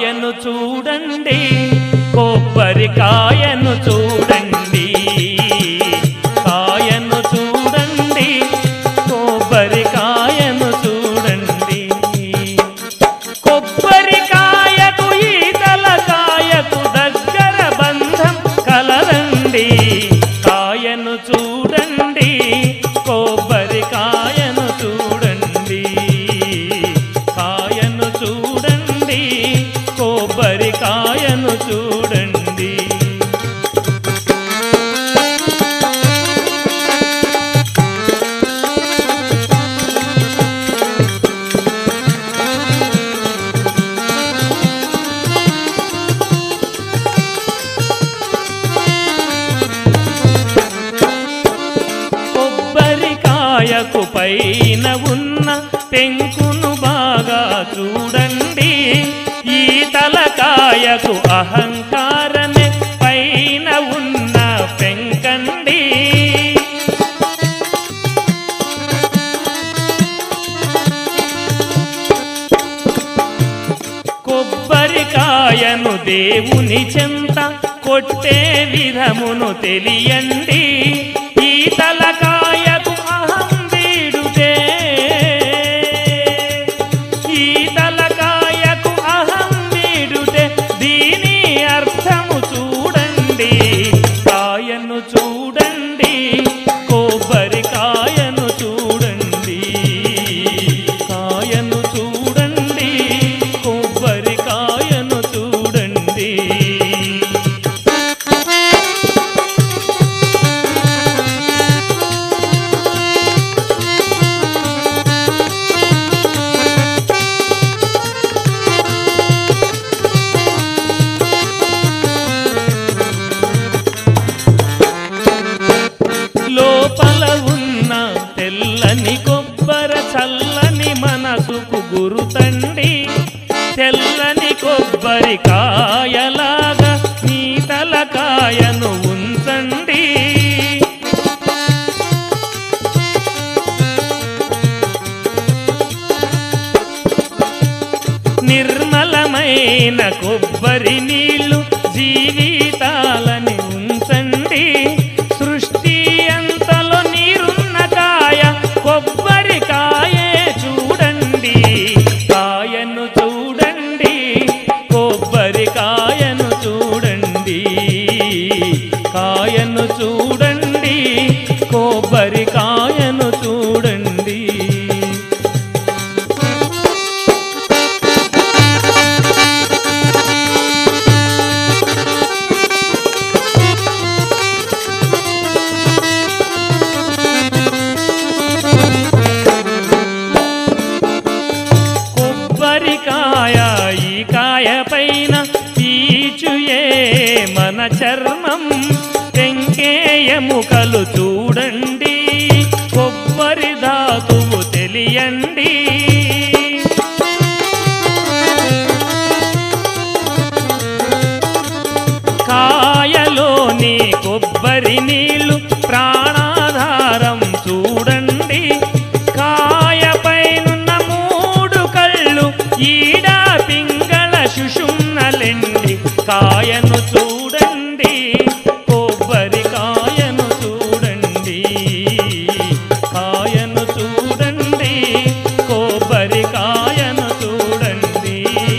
కాయను చూడండి కొబ్బరికాయను చూడండి కాయను చూడండి కొబ్బరికాయను చూడండి కొబ్బరికాయకు ఈతలకాయకు దగ్గర బంధం కలదండి కాయను చూడండి కొబ్బరికాయను చూడండి కాయను చూడండి కొబ్బరికాయను చూడండి కొబ్బరికాయకు పైన ఉన్న పెంకును బాగా చూడండి ఈ తలకాయకు అహంకారమే పైన ఉన్న పెంకండి కొబ్బరికాయను దేవుని చెంత కొట్టే విధమును తెలియండి ఈ తలకాయకు అహం వీడుతే ఈ తలకాయకు అహం వీడుతే దీని అర్థము చూడండి కాయను చూడండి కొబ్బరికాయను చూడండి కాయను చూడండి కొబ్బరికాయను చూడండి లోపల ఉన్న తెల్లని కొబ్బర చల్లని మనసుకు గురుతండి తెల్లని కొబ్బరి కాయలాగా నీ తలకాయను ఉంచండి నిర్మలమైన కొబ్బరి నీళ్లు జీవితాలని ఉంచండి సృష్టి అంతలో నీరున్న కాయ కొబ్బరి కాయే చూడండి కాయను చూడండి కొబ్బరి కాయను చూడండి కాయను చూడండి కొబ్బరి కాయను చూడండి కొబ్బరికాయ ఈ కాయ పైన పీచుయే మన చర్మం తెంకే ఎముకలు చూడండి కొబ్బరి ధాతువు తెలియండి కాయలోని కొబ్బరి నీళ్లు ప్రాణాధారం చూడండి కాయపైనున్న మూడు కళ్ళు ఈడ పింగళ శుషుమ్నలెండి కాయను చూడండి కొబ్బరి కాయను చూడండి కాయను చూడండి కొబ్బరి కాయను చూడండి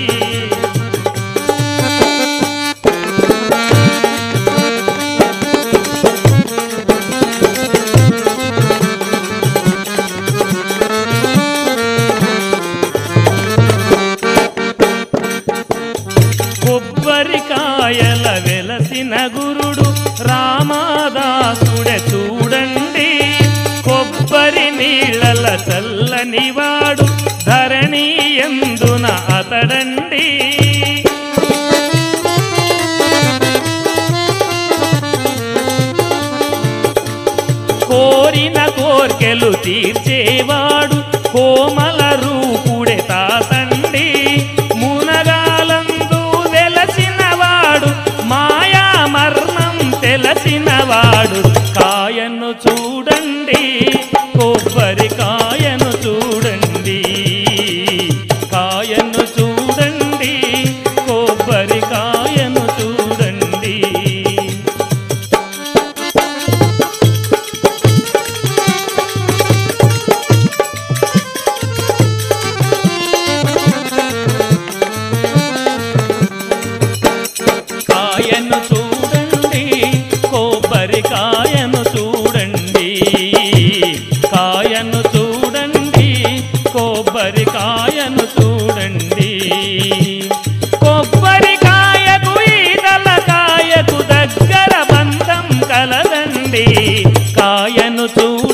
కొబ్బరికాయల వెలసిన గురుడు రామదాసుడే చూడండి కొబ్బరి నీళ్ళల చల్లని వాడు ధరణి ఎందున అతడండి కోరిన కోర్కెలు తీర్చేవాడు కోమల రూపుడే తాతండి మునగాలందు వెలసినవాడు మాయా మర్మం తెలిసినవాడు కాయను చూడండి కొబ్బరి కాయను చూడండి కాయను చూడండి కో కాయను చూడండి